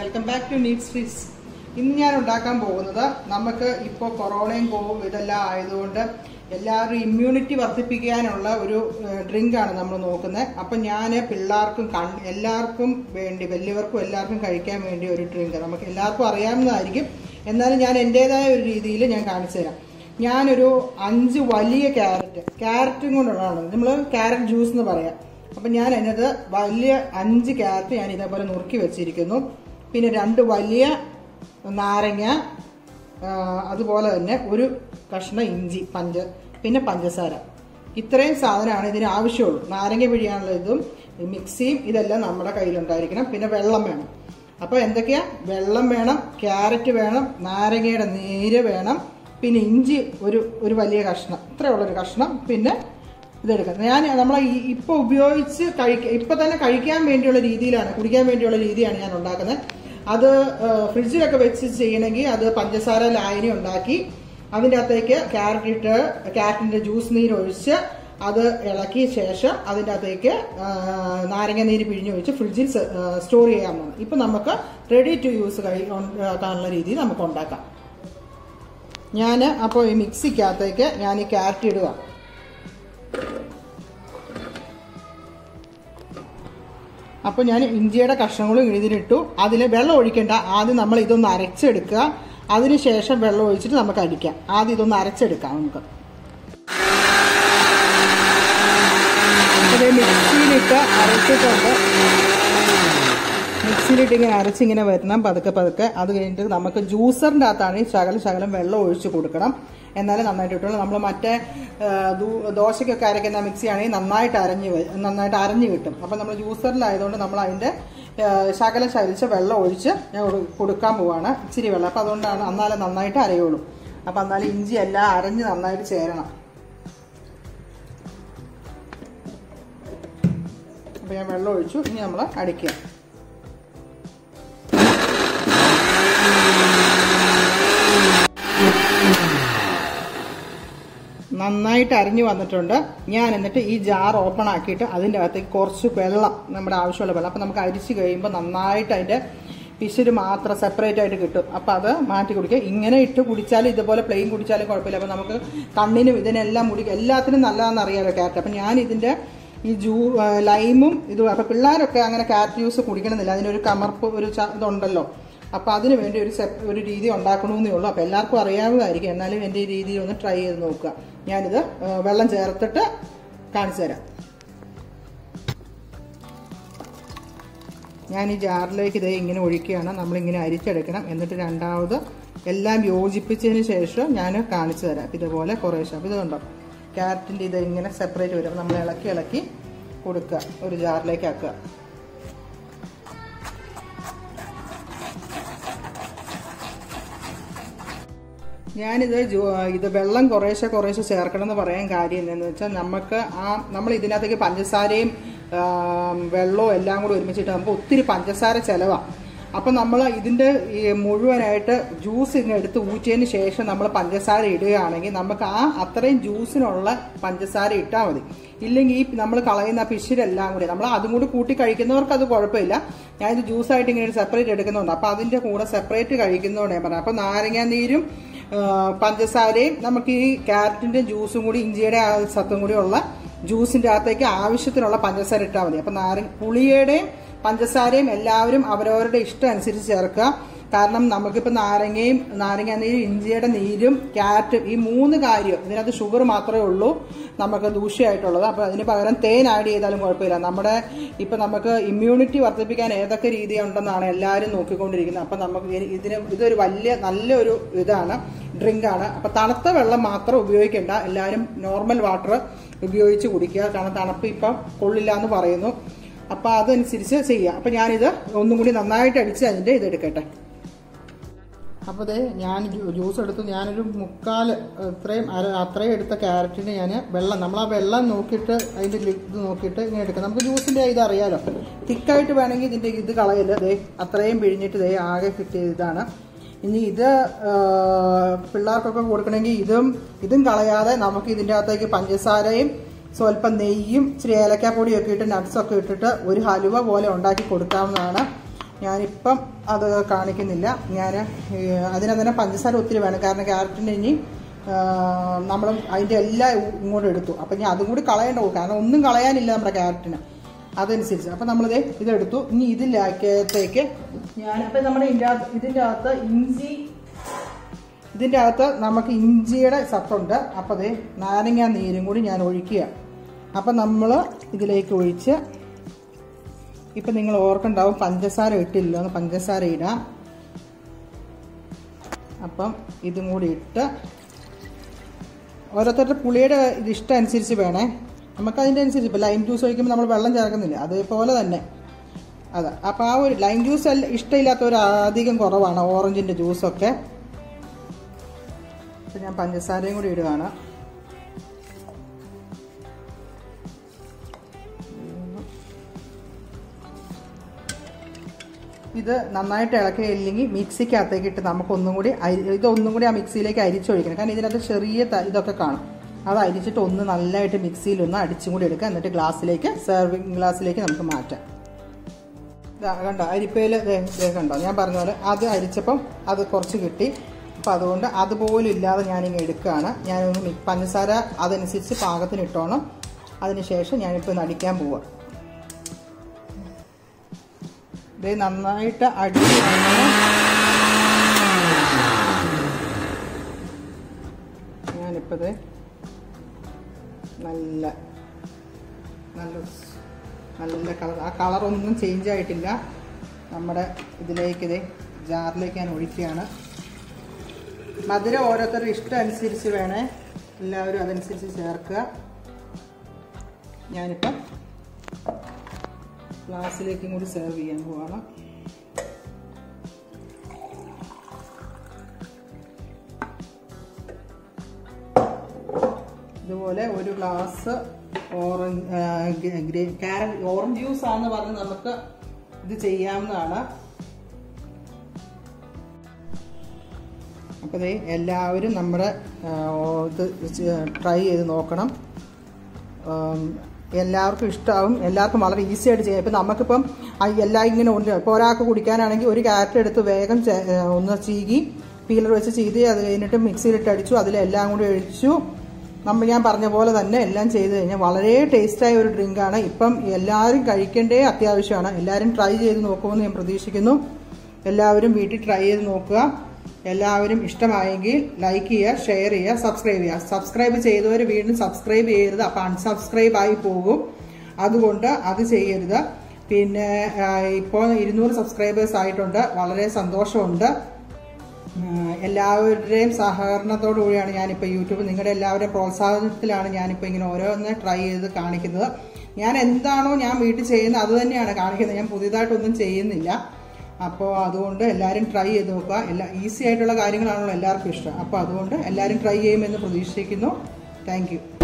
welcome back to needs fees ഇന്ന് ഞാൻ ഉണ്ടാക്കാൻ പോകുന്നത് നമുക്ക് ഇപ്പോൾ കൊറോണയും കോവും ഇതെല്ലാം ആയതുകൊണ്ട് എല്ലാവരും ഇമ്മ്യൂണിറ്റി വർദ്ധിപ്പിക്കാനുള്ള ഒരു ഡ്രിങ്ക് ആണ് നമ്മൾ നോക്കുന്നത് അപ്പം ഞാൻ പിള്ളേർക്കും കൺ എല്ലാവർക്കും വേണ്ടി വലിയവർക്കും എല്ലാവർക്കും കഴിക്കാൻ വേണ്ടി ഒരു ഡ്രിങ്ക് നമുക്ക് എല്ലാവർക്കും അറിയാവുന്നതായിരിക്കും എന്നാലും ഞാൻ എൻ്റെതായ ഒരു രീതിയിൽ ഞാൻ കാണിച്ചു തരാം ഞാനൊരു അഞ്ച് വലിയ ക്യാരറ്റ് ക്യാരറ്റും കൊണ്ടുള്ളതാണ് നമ്മൾ ക്യാരറ്റ് ജ്യൂസ് എന്ന് പറയാം അപ്പം ഞാൻ അതിനകത്ത് വലിയ അഞ്ച് ക്യാരറ്റ് ഞാൻ ഇതേപോലെ നുറുക്കി വെച്ചിരിക്കുന്നു പിന്നെ രണ്ട് വലിയ നാരങ്ങ ആ, അതുപോലെ തന്നെ ഒരു കഷ്ണം ഇഞ്ചി പഞ്ച പിന്നെ പഞ്ചസാര ഇത്രയും സാധനമാണ് ഇതിന് ആവശ്യമുള്ളൂ നാരങ്ങ പിഴിയാനുള്ള ഇതും മിക്സിയും ഇതെല്ലാം നമ്മുടെ കയ്യിലുണ്ടായിരിക്കണം പിന്നെ വെള്ളം വേണം അപ്പോൾ എന്തൊക്കെയാ വെള്ളം വേണം ക്യാരറ്റ് വേണം നാരങ്ങയുടെ നീര് വേണം പിന്നെ ഇഞ്ചി ഒരു ഒരു വലിയ കഷ്ണം ഇത്രയുള്ളൊരു കഷ്ണം പിന്നെ ഇതെടുക്കാം ഞാൻ നമ്മൾ ഇപ്പോൾ ഉപയോഗിച്ച് കഴിക്ക ഇപ്പം തന്നെ കഴിക്കാൻ വേണ്ടിയുള്ള രീതിയിലാണ് കുടിക്കാൻ വേണ്ടിയുള്ള രീതിയാണ് ഞാൻ ഉണ്ടാക്കുന്നത് അത് ആ, ഫ്രിഡ്ജിലൊക്കെ വെച്ച് ചെയ്യണമെങ്കിൽ അത് പഞ്ചസാര ലായനി ഉണ്ടാക്കി അതിൻ്റെ അകത്തേക്ക് ക്യാരറ്റ് ഇട്ട് ക്യാരറ്റിൻ്റെ ജ്യൂസ് നീര് ഒഴിച്ച് അത് ഇളക്കിയ ശേഷം അതിൻ്റെ അകത്തേക്ക് ആ, നാരങ്ങ നീര് പിഴിഞ്ഞൊഴിച്ച് ഫ്രിഡ്ജിൽ സ്റ്റോർ ചെയ്യാവുന്നതാണ് ഇപ്പം നമുക്ക് റെഡി ടു യൂസ് കഴി ഉണ്ടാക്കാനുള്ള രീതിയിൽ നമുക്ക് ഉണ്ടാക്കാം ഞാൻ അപ്പോൾ ഈ മിക്സിക്കകത്തേക്ക് ഞാൻ ഈ ക്യാരറ്റ് ഇടുക അപ്പോൾ ഞാൻ ഇഞ്ചിയുടെ കഷ്ണങ്ങളും ഇതിലിട്ടു അതിൽ വെള്ളം ഒഴിക്കേണ്ട ആദ്യം നമ്മൾ ഇതൊന്ന് അരച്ചെടുക്കുക അതിനുശേഷം വെള്ളം ഒഴിച്ചിട്ട് നമുക്ക് അടിക്കാം ആദ്യം ഇതൊന്ന് അരച്ചെടുക്കാം നമുക്ക് ഇത് മിക്സിയിലിട്ട് അരച്ചിട്ടുണ്ട് മിക്സിയിലിട്ട് ഇങ്ങനെ അരച്ചിങ്ങനെ വരണം പതുക്കെ പതുക്കെ അത് കഴിഞ്ഞിട്ട് നമുക്ക് ജ്യൂസറിൻ്റെ അകത്താണ് ഈ ശകലം ശകലം വെള്ളം ഒഴിച്ച് കൊടുക്കണം എന്നാലേ നന്നായിട്ട് കിട്ടുള്ളൂ നമ്മൾ മറ്റേ ആ, ദൂ- ദോശയ്ക്കൊക്കെ അരയ്ക്കുന്ന മിക്സി ആണെങ്കിൽ നന്നായിട്ട് അരഞ്ഞ് വ- നന്നായിട്ട് അരഞ്ഞ് കിട്ടും അപ്പം നമ്മൾ ജ്യൂസറിലായതുകൊണ്ട് നമ്മൾ അതിൻ്റെ ആ, ശകലം ശലിച്ച വെള്ളം ഒഴിച്ച് ഞാൻ കൊടു- കൊടുക്കാൻ പോവാണ് ഇച്ചിരി വെള്ളം അപ്പം അതുകൊണ്ടാണ് എന്നാലേ നന്നായിട്ട് അരയുള്ളൂ അപ്പം എന്നാലും ഇഞ്ചി എല്ലാം അരഞ്ഞ് നന്നായിട്ട് ചേരണം അപ്പം ഞാൻ വെള്ളം ഒഴിച്ചു ഇനി നമ്മൾ അടിക്കുക നന്നായിട്ട് അരിഞ്ഞു വന്നിട്ടുണ്ട് ഞാൻ എന്നിട്ട് ഈ ജാർ ഓപ്പൺ ആക്കിയിട്ട് അതിൻ്റെ അകത്തേക്ക് കുറച്ച് വെള്ളം നമ്മുടെ ആവശ്യമുള്ള വെള്ളം അപ്പം നമുക്ക് അരിച്ച് കഴിയുമ്പോൾ നന്നായിട്ട് അതിൻ്റെ പിശുര് മാത്രം സെപ്പറേറ്റ് ആയിട്ട് കിട്ടും അപ്പം അത് മാറ്റി കുടിക്കുക ഇങ്ങനെ ഇട്ട് കുടിച്ചാലും ഇതുപോലെ പ്ലെയിൻ കുടിച്ചാലും കുഴപ്പമില്ല അപ്പം നമുക്ക് കണ്ണിനും ഇതിനെല്ലാം മുടി എല്ലാത്തിനും നല്ലതാണെന്ന് അറിയാലോ ക്യാരറ്റ് അപ്പം ഞാൻ ഇതിൻ്റെ ഈ ജൂ ആ, ലൈമും ഇതും അപ്പം പിള്ളേരൊക്കെ അങ്ങനെ ക്യാരറ്റ് ജ്യൂസ് കുടിക്കണമെന്നില്ല അതിനൊരു കമർപ്പ് ഒരു ച- ഇതുണ്ടല്ലോ അപ്പോൾ അതിന് വേണ്ടി ഒരു സെപ് ഒരു രീതി ഉണ്ടാക്കണമെന്നേ ഉള്ളൂ അപ്പോൾ എല്ലാവർക്കും അറിയാവുന്നതായിരിക്കും എന്നാലും എൻ്റെ ഈ രീതിയിൽ ഒന്ന് ട്രൈ ചെയ്ത് നോക്കുക ഞാനിത് ആ, വെള്ളം ചേർത്തിട്ട് കാണിച്ചു തരാം ഞാൻ ഈ ജാറിലേക്ക് ഇതേ ഇങ്ങനെ ഒഴിക്കുകയാണ് നമ്മളിങ്ങനെ അരിച്ചെടുക്കണം എന്നിട്ട് രണ്ടാമത് എല്ലാം യോജിപ്പിച്ചതിന് ശേഷം ഞാൻ കാണിച്ചു തരാം അപ്പം ഇതുപോലെ കുറേശ്ശെ അപ്പോൾ ഇത് കണ്ടോ ക്യാരറ്റിൻ്റെ ഇത് ഇങ്ങനെ സെപ്പറേറ്റ് വരും നമ്മൾ ഇളക്കി ഇളക്കി കൊടുക്കുക ഒരു ജാറിലേക്ക് ആക്കുക ഞാനിത് ജോ- ഇത് വെള്ളം കുറേശ്ശെ കുറേശ്ശെ ചേർക്കണം എന്ന് പറയാൻ കാര്യം എന്താണെന്ന് വെച്ചാൽ നമുക്ക് ആ നമ്മൾ ഇതിനകത്തേക്ക് പഞ്ചസാരയും ആം, വെള്ളവും എല്ലാം കൂടി ഒരുമിച്ചിട്ട് നമുക്ക് ഒത്തിരി പഞ്ചസാര ചിലവാണ് അപ്പം നമ്മൾ ഇതിൻ്റെ ഈ മുഴുവനായിട്ട് ജ്യൂസ് ഇങ്ങനെ എടുത്ത് ഊറ്റിയതിന് ശേഷം നമ്മൾ പഞ്ചസാര ഇടുകയാണെങ്കിൽ നമുക്ക് ആ അത്രയും ജ്യൂസിനുള്ള പഞ്ചസാര ഇട്ടാൽ മതി ഇല്ലെങ്കിൽ ഈ നമ്മൾ കളയുന്ന പിശിരെല്ലാം കൂടി നമ്മൾ അതും കൂടി കൂട്ടി കഴിക്കുന്നവർക്ക് അത് കുഴപ്പമില്ല ഞാനിത് ജ്യൂസായിട്ട് ഇങ്ങനെ സെപ്പറേറ്റ് എടുക്കുന്നുണ്ട് അപ്പം അതിൻ്റെ കൂടെ സെപ്പറേറ്റ് കഴിക്കുന്നതുകൊണ്ട് ഞാൻ പറഞ്ഞു അപ്പം നാരങ്ങാ നീരും ആ, പഞ്ചസാരയും നമുക്ക് ഈ ക്യാരറ്റിന്റെ ജ്യൂസും കൂടി ഇഞ്ചിയുടെ ആ സത്തും കൂടി ഉള്ള ജ്യൂസിന്റെ അകത്തേക്ക് ആവശ്യത്തിനുള്ള പഞ്ചസാര ഇട്ടാൽ മതി അപ്പം നാരങ്ങ പുളിയുടെയും പഞ്ചസാരയും എല്ലാവരും അവരവരുടെ ഇഷ്ടം അനുസരിച്ച് ചേർക്കുക കാരണം നമുക്കിപ്പോൾ നാരങ്ങയും നാരങ്ങ നീരും ഇഞ്ചിയുടെ നീരും ക്യാരറ്റും ഈ മൂന്ന് കാര്യം ഇതിനകത്ത് ഷുഗർ മാത്രമേ ഉള്ളൂ നമുക്ക് ദൂഷ്യമായിട്ടുള്ളത് അപ്പോൾ അതിന് പകരം തേൻ ആഡ് ചെയ്താലും കുഴപ്പമില്ല നമ്മുടെ ഇപ്പം നമുക്ക് ഇമ്മ്യൂണിറ്റി വർദ്ധിപ്പിക്കാൻ ഏതൊക്കെ രീതി ഉണ്ടെന്നാണ് എല്ലാവരും നോക്കിക്കൊണ്ടിരിക്കുന്നത് അപ്പം നമുക്ക് ഇനി ഇതിന് ഇതൊരു വലിയ നല്ലൊരു ഇതാണ് ഡ്രിങ്കാണ് അപ്പം തണുത്ത വെള്ളം മാത്രം ഉപയോഗിക്കേണ്ട എല്ലാവരും നോർമൽ വാട്ടർ ഉപയോഗിച്ച് കുടിക്കുക കാരണം തണുപ്പ് ഇപ്പം കൊള്ളില്ല എന്ന് പറയുന്നു അപ്പം അതനുസരിച്ച് ചെയ്യുക അപ്പം ഞാനിത് ഒന്നും കൂടി നന്നായിട്ട് അടിച്ച് അതിൻ്റെ ഇതെടുക്കട്ടെ അപ്പോൾ ദേ ഞാൻ ജ്യൂ- ജ്യൂസ് എടുത്തു ഞാനൊരു മുക്കാൽ ഇത്രയും അര അത്രയും എടുത്ത ക്യാരറ്റിന് ഞാൻ വെള്ളം നമ്മൾ ആ വെള്ളം നോക്കിയിട്ട് അതിൻ്റെ ഇത് നോക്കിയിട്ട് ഇങ്ങനെ എടുക്കാം നമുക്ക് ജ്യൂസിൻ്റെ ഇത് അറിയാലോ തിക്കായിട്ട് വേണമെങ്കിൽ ഇതിൻ്റെ ഇത് കളയല്ല ദേ അത്രയും പിഴിഞ്ഞിട്ട് ദേ ആകെ കിട്ടിയ ഇതാണ് ഇനി ഇത് ആ, പിള്ളേർക്കൊക്കെ കൊടുക്കണമെങ്കിൽ ഇതും ഇതും കളയാതെ നമുക്ക് ഇതിൻ്റെ അകത്തേക്ക് പഞ്ചസാരയും സ്വല്പം നെയ്യും ഇച്ചിരി ഏലക്കാപ്പൊടിയൊക്കെ ഇട്ട് നട്ട്സൊക്കെ ഇട്ടിട്ട് ഒരു ഹലുവ പോലെ ഉണ്ടാക്കി കൊടുക്കാവുന്നതാണ് ഞാനിപ്പം അത് കാണിക്കുന്നില്ല ഞാൻ അതിനെ തന്നെ പഞ്ചസാര ഒത്തിരി വേണം കാരണം ക്യാരറ്റിന് ഇനി നമ്മൾ അതിൻ്റെ എല്ലാം ഇങ്ങോട്ട് എടുത്തു അപ്പം ഞാൻ അതും കൂടി കളയേണ്ട പോകും കാരണം ഒന്നും കളയാനില്ല നമ്മുടെ ക്യാരറ്റിന് അതനുസരിച്ച് അപ്പം നമ്മളിത് ഇതെടുത്തു ഇനി ഇതിലാക്കത്തേക്ക് ഞാൻ അപ്പം നമ്മുടെ ഇതിൻ്റെ അകത്ത് ഇതിൻ്റെ അകത്ത് ഇഞ്ചി ഇതിൻ്റെ അകത്ത് നമുക്ക് ഇഞ്ചിയുടെ സത്തുണ്ട് അപ്പോൾ അതേ നാരങ്ങ നീരും കൂടി ഞാൻ ഒഴിക്കുക അപ്പം നമ്മൾ ഇതിലേക്ക് ഒഴിച്ച് ഇപ്പം നിങ്ങൾ ഓർക്കുണ്ടാവും പഞ്ചസാര ഇട്ടില്ല എന്ന് പഞ്ചസാര ഇടാം അപ്പം ഇതും കൂടി ഇട്ട് ഓരോരുത്തരുടെ പുളിയുടെ ഇത് ഇഷ്ടം അനുസരിച്ച് വേണേ നമുക്ക് അതിൻ്റെ അനുസരിച്ച് ഇപ്പോൾ ലൈം ജ്യൂസ് ഒഴിക്കുമ്പോൾ നമ്മൾ വെള്ളം ചേർക്കുന്നില്ല അതേപോലെ തന്നെ അതെ അപ്പോൾ ആ ഒരു ലൈം ജ്യൂസ് അല്ല ഇഷ്ടമില്ലാത്തവർ അധികം കുറവാണ് ഓറഞ്ചിൻ്റെ ജ്യൂസൊക്കെ അപ്പം ഞാൻ പഞ്ചസാരയും കൂടി ഇടുകയാണ് ഇത് നന്നായിട്ട് ഇളക്കിയില്ലെങ്കിൽ മിക്സിക്കകത്തേക്ക് ഇട്ട് നമുക്കൊന്നും കൂടി അരി ഇതൊന്നും കൂടി ആ മിക്സിയിലേക്ക് അരിച്ചൊഴിക്കണം കാരണം ഇതിനകത്ത് ചെറിയ ത- ഇതൊക്കെ കാണും അത് അരിച്ചിട്ട് ഒന്ന് നല്ലതായിട്ട് മിക്സിയിൽ ഒന്ന് അടിച്ചും കൂടി എടുക്കുക എന്നിട്ട് ഗ്ലാസ്സിലേക്ക് സെർവിങ് ഗ്ലാസ്സിലേക്ക് നമുക്ക് മാറ്റാം ദാ കണ്ടോ അരിപ്പയിൽ കണ്ടോ ഞാൻ പറഞ്ഞ പോലെ അത് അരിച്ചപ്പം അത് കുറച്ച് കിട്ടി അപ്പം അതുകൊണ്ട് അതുപോലും ഇല്ലാതെ ഞാനിങ്ങ് എടുക്കുകയാണ് ഞാനൊന്ന് മി- പഞ്ചസാര അതനുസരിച്ച് പാകത്തിന് ഇട്ടോണം അതിനുശേഷം ഞാനിപ്പോൾ ഒന്ന് അടിക്കാൻ പോവാം ഇത് നന്നായിട്ട് അടിച്ച് അങ്ങനെ ഞാനിപ്പോൾ ഇത് നല്ല നല്ല സ്- നല്ല കളർ ആ കളറൊന്നും ചേഞ്ച് ആയിട്ടില്ല നമ്മുടെ ഇതിലേക്ക് ഇത് ജാറിലേക്ക് ഞാൻ ഒഴിക്കുകയാണ് മധുരം ഓരോരുത്തരുടെ ഇഷ്ടം അനുസരിച്ച് വേണേ എല്ലാവരും അതനുസരിച്ച് ചേർക്കുക ഞാനിപ്പം ഗ്ലാസ്സിലേക്കും കൂടി സെർവ് ചെയ്യാൻ പോവാണ് ഇതുപോലെ ഒരു glass orange carrot orange juice ആണെന്ന് പറഞ്ഞ് നമുക്ക് ഇത് ചെയ്യാവുന്നതാണ് അപ്പോൾ ദേ എല്ലാവരും നമ്മുടെ ആ, ഇത് ട്രൈ ചെയ്ത് നോക്കണം ഉം, എല്ലാവർക്കും ഇഷ്ടമാവും എല്ലാവർക്കും വളരെ ഈസി ആയിട്ട് ചെയ്യാം ഇപ്പം നമുക്കിപ്പം ആ എല്ലാം ഇങ്ങനെ ഉണ്ട് ഇപ്പോൾ ഒരാൾക്ക് കുടിക്കാനാണെങ്കിൽ ഒരു ക്യാരറ്റ് എടുത്ത് വേഗം ചെ- ഏ, ഒന്ന് ചീകി പീലർ വെച്ച് ചെയ്ത് അത് കഴിഞ്ഞിട്ട് മിക്സിയിലിട്ട് അടിച്ചു അതിലെല്ലാം കൂടി ഒഴിച്ചു നമ്മൾ ഞാൻ പറഞ്ഞ പോലെ തന്നെ എല്ലാം ചെയ്ത് കഴിഞ്ഞാൽ വളരെ ടേസ്റ്റായ ഒരു ഡ്രിങ്കാണ് ഇപ്പം എല്ലാവരും കഴിക്കേണ്ടേ അത്യാവശ്യമാണ് എല്ലാവരും ട്രൈ ചെയ്ത് നോക്കുമെന്ന് ഞാൻ പ്രതീക്ഷിക്കുന്നു എല്ലാവരും വീട്ടിൽ ട്രൈ ചെയ്ത് നോക്കുക എല്ലാവരും ഇഷ്ടമായെങ്കിൽ ലൈക്ക് ചെയ്യുക ഷെയർ ചെയ്യുക സബ്സ്ക്രൈബ് ചെയ്യുക സബ്സ്ക്രൈബ് ചെയ്തവർ വീണ്ടും സബ്സ്ക്രൈബ് ചെയ്യരുത് അപ്പം അൺസബ്സ്ക്രൈബ് ആയി പോകും അതുകൊണ്ട് അത് ചെയ്യരുത് പിന്നെ ആ, ഇപ്പോൾ ഇരുന്നൂറ് സബ്സ്ക്രൈബേഴ്സ് ആയിട്ടുണ്ട് വളരെ സന്തോഷമുണ്ട് ആ, എല്ലാവരുടെയും സഹകരണത്തോടു കൂടിയാണ് ഞാനിപ്പോൾ യൂട്യൂബ് നിങ്ങളുടെ എല്ലാവരുടെയും പ്രോത്സാഹനത്തിലാണ് ഞാനിപ്പോൾ ഇങ്ങനെ ഓരോന്ന് ട്രൈ ചെയ്ത് കാണിക്കുന്നത് ഞാൻ എന്താണോ ഞാൻ വീട്ടിൽ ചെയ്യുന്നത് അത് തന്നെയാണ് കാണിക്കുന്നത് ഞാൻ പുതിയതായിട്ടൊന്നും ചെയ്യുന്നില്ല അപ്പോൾ അതുകൊണ്ട് എല്ലാവരും ട്രൈ ചെയ്ത് നോക്കുക എല്ലാ ഈസി ആയിട്ടുള്ള കാര്യങ്ങളാണല്ലോ എല്ലാവർക്കും ഇഷ്ടം അപ്പോൾ അതുകൊണ്ട് എല്ലാവരും ട്രൈ ചെയ്യുമെന്ന് പ്രതീക്ഷിക്കുന്നു താങ്ക്